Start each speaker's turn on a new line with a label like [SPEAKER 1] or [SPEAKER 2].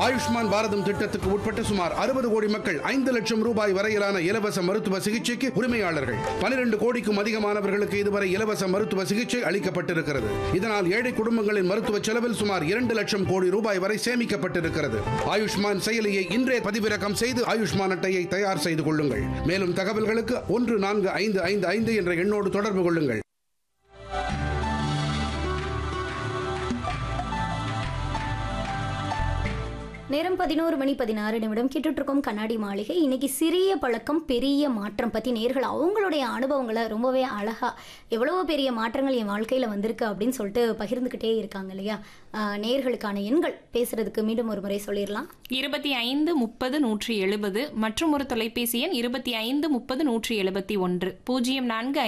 [SPEAKER 1] ஆயுஷ்மான் பாரதம் திட்டத்துக்கு உட்பட்ட சுமார் அறுபது கோடி மக்கள் ஐந்து லட்சம் ரூபாய் வரையிலான இலவச மருத்துவ சிகிச்சைக்கு உரிமையாளர்கள் பனிரெண்டு கோடிக்கும் அதிகமானவர்களுக்கு இதுவரை இலவச மருத்துவ சிகிச்சை அளிக்கப்பட்டிருக்கிறது இதனால் ஏழை குடும்பங்களின் மருத்துவ செலவில் சுமார் இரண்டு லட்சம் கோடி ரூபாய் வரை சேமிக்கப்பட்டிருக்கிறது ஆயுஷ்மான் செயலியை இன்றே பதிவிறக்கம் செய்து ஆயுஷ்மான் அட்டையை தயார் செய்து கொள்ளுங்கள் மேலும் தகவல்களுக்கு ஒன்று நான்கு ஐந்து ஐந்து ஐந்து என்ற எண்ணோடு தொடர்பு கொள்ளுங்கள்
[SPEAKER 2] நேரம் பதினோரு மணி பதினாறு நிமிடம் கேட்டுட்டு இருக்கோம் கண்ணாடி மாளிகை இன்னைக்கு சிறிய பழக்கம் பெரிய மாற்றம் பத்தி நேர்கள் அவங்களுடைய அனுபவங்களை ரொம்பவே அழகா எவ்வளவோ பெரிய மாற்றங்கள் என் வாழ்க்கையில வந்திருக்கு அப்படின்னு சொல்லிட்டு பகிர்ந்துக்கிட்டே இருக்காங்க இல்லையா ஆஹ் நேர்களுக்கான எண்கள் பேசுறதுக்கு மீண்டும் ஒரு முறை சொல்லிடலாம்
[SPEAKER 3] இருபத்தி ஐந்து முப்பது நூற்றி எழுபது மற்றும் ஒரு தொலைபேசி எண் இருபத்தி ஐந்து முப்பது நூற்றி எழுபத்தி ஒன்று பூஜ்ஜியம் நான்கு